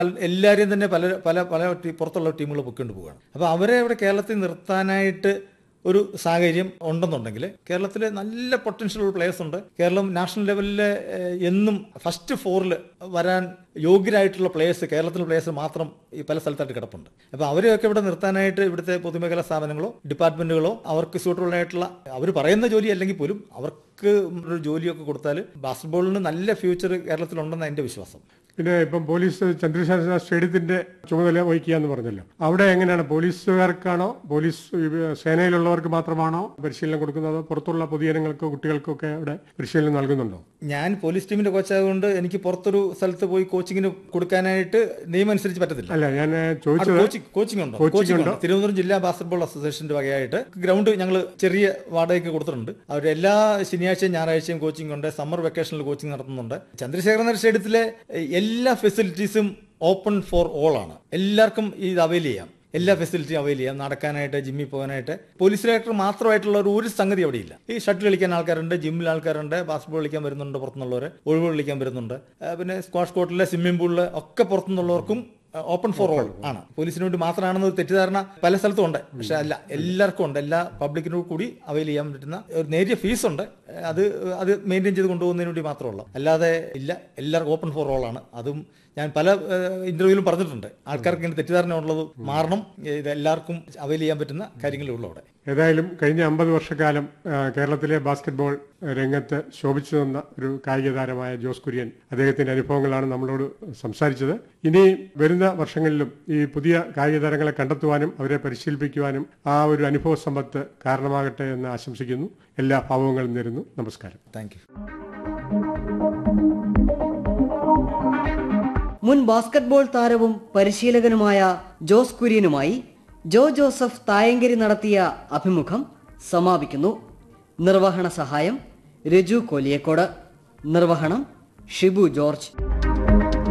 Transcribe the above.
എല്ലാവരെയും തന്നെ പല പല പല ടീ- പുറത്തുള്ള ടീമുകൾ പൊക്കിക്കൊണ്ട് പോവുകയാണ് അപ്പോൾ അവരെ ഇവിടെ കേരളത്തിൽ നിർത്താനായിട്ട് ഒരു സാഹചര്യം ഉണ്ടെന്നുണ്ടെങ്കിൽ കേരളത്തിൽ നല്ല പൊട്ടൻഷ്യൽ ഉള്ള പ്ലേയേഴ്സ് ഉണ്ട് കേരളം നാഷണൽ ലെവലിൽ എന്നും ഫസ്റ്റ് ഫോറിൽ വരാൻ യോഗ്യരായിട്ടുള്ള പ്ലേയേഴ്സ് കേരളത്തിലെ പ്ലേയേഴ്സ് മാത്രം ഈ പല സ്ഥലത്തായിട്ട് കിടപ്പുണ്ട് അപ്പോൾ അവരെയൊക്കെ ഇവിടെ നിർത്താനായിട്ട് ഇവിടുത്തെ പൊതുമേഖലാ സ്ഥാപനങ്ങളോ ഡിപ്പാർട്ട്മെന്റുകളോ അവർക്ക് suitable ആയിട്ടുള്ള അവർ പറയുന്ന ജോലി അല്ലെങ്കിൽ പോലും അവർക്ക് ഒരു ജോലിയൊക്കെ കൊടുത്താൽ ബാസ്കറ്റ്ബോളിന് നല്ല ഫ്യൂച്ചർ കേരളത്തിലുണ്ടെന്ന് എൻ്റെ വിശ്വാസം പിന്നെ ഇപ്പം പോലീസ് ചന്ദ്രശേഖര സ്റ്റേഡിയത്തിന്റെ ചുമതല വഹിക്കുക എന്ന് പറഞ്ഞല്ലോ അവിടെ എങ്ങനെയാണ് പോലീസുകാർക്കാണോ പോലീസ് ഈ സേനയിലുള്ളവർക്ക് മാത്രമാണോ പരിശീലനം കൊടുക്കുന്നത് അതോ പുറത്തുള്ള പൊതുജനങ്ങൾക്കോ കുട്ടികൾക്കോ ഒക്കെ അവിടെ പരിശീലനം നൽകുന്നുണ്ടോ ഞാൻ പോലീസ് ടീമിന്റെ കോച്ചായതുകൊണ്ട് എനിക്ക് പുറത്തൊരു സ്ഥലത്ത് പോയി കോച്ചിങ്ങിന് കൊടുക്കാനായിട്ട് നിയമം അനുസരിച്ച് പറ്റത്തില്ല അല്ല ഞാൻ ചോദിച്ചത് കോച്ചിങ് കോച്ചിങ് ഉണ്ടോ കോച്ചിങ് കോച്ചിങ് ഉണ്ടോ? ഉണ്ട് തിരുവനന്തപുരം ജില്ലാ ബാസ്കറ്റ്ബോൾ അസോസിയേഷന്റെ വകയായിട്ട് ഗ്രൗണ്ട് ഞങ്ങൾ ചെറിയ വാടകയ്ക്ക് കൊടുത്തിട്ടുണ്ട് അവർ എല്ലാ ശനിയാഴ്ചയും ഞായറാഴ്ചയും കോച്ചിങ് ഉണ്ട് സമ്മർ വെക്കേഷനിൽ കോച്ചിങ് നടത്തുന്നുണ്ട് ചന്ദ്രശേഖരൻ സ്റ്റേഡിയത്തിലെ എല്ലാ ഫെസിലിറ്റീസും ഓപ്പൺ ഫോർ ഓൾ ആണ് എല്ലാവർക്കും ഇത് അവൈൽ ചെയ്യാം എല്ലാ ഫെസിലിറ്റിയും അവൈൽ ചെയ്യാം നടക്കാനായിട്ട് ജിമ്മിൽ പോകാനായിട്ട് പോലീസ് ഡയറക്ടർ മാത്രമായിട്ടുള്ള ഒരു ഒരു സംഗതി അവിടെയില്ല ഈ ഷട്ടിൽ കളിക്കാൻ ആൾക്കാരുണ്ട് ജിമ്മിൽ ആൾക്കാരുണ്ട് ബാസ്കറ്റ്ബോൾ കളിക്കാൻ വരുന്നുണ്ട് പുറത്തുനിന്നുള്ളവർ ഒഴിവ് കളിക്കാൻ വരുന്നുണ്ട് ആ, പിന്നെ സ്ക്വാഷ് കോർട്ടിലെ സ്വിമ്മിംഗ് പൂളിൽ ഒക്കെ പുറത്തുനിന്നുള്ളവർക്കും ഓപ്പൺ ഫോർ ഓൾ ആണ് പോലീസിന് വേണ്ടി മാത്രമാണെന്ന് ഒരു തെറ്റിദ്ധാരണ പല സ്ഥലത്തും ഉണ്ട് പക്ഷെ അല്ല എല്ലാവർക്കും ഉണ്ട് എല്ലാ പബ്ലിക്കിനോട് കൂടി അവൈൽ ചെയ്യാൻ പറ്റുന്ന ഒരു നേരിയ ഫീസ് ഉണ്ട് അത് അത് മെയിൻറ്റെയിൻ ചെയ്ത് കൊണ്ടുപോകുന്നതിന് വേണ്ടി മാത്രമുള്ള അല്ലാതെ ഇല്ല എല്ലാവർക്കും ഓപ്പൺ ഫോർ ഓൾ ആണ് അതും ഞാൻ പല ഇന്റർവ്യൂവിലും പറഞ്ഞിട്ടുണ്ട് ആൾക്കാർക്ക് ഇങ്ങനെ തെറ്റിദ്ധാരണ ഉള്ളത് മാറണം ഇത് എല്ലാവർക്കും അവൈൽ ചെയ്യാൻ പറ്റുന്ന കാര്യങ്ങളേ ഉള്ളൂ അവിടെ ഏതായാലും കഴിഞ്ഞ അമ്പത് വർഷക്കാലം ആ, കേരളത്തിലെ ബാസ്കറ്റ്ബോൾ രംഗത്ത് ശോഭിച്ചു നിന്ന ഒരു കായിക താരമായ ജോസ് കുര്യൻ അദ്ദേഹത്തിന്റെ അനുഭവങ്ങളാണ് നമ്മളോട് സംസാരിച്ചത് ഇനി വരുന്ന വർഷങ്ങളിലും ഈ പുതിയ കായിക താരങ്ങളെ കണ്ടെത്തുവാനും അവരെ പരിശീലിപ്പിക്കുവാനും ആ ഒരു അനുഭവ സമ്പത്ത് കാരണമാകട്ടെ എന്ന് ആശംസിക്കുന്നു എല്ലാ ഭാവങ്ങളും നേരുന്നു നമസ്കാരം താങ്ക് യു മുൻ ബാസ്കറ്റ്ബോൾ താരവും പരിശീലകനുമായ ജോസ് കുര്യനുമായി ജോ ജോസഫ് തായങ്കരി നടത്തിയ അഭിമുഖം സമാപിക്കുന്നു നിർവഹണ സഹായം രജു കോലിയക്കോട് നിർവഹണം ഷിബു ജോർജ്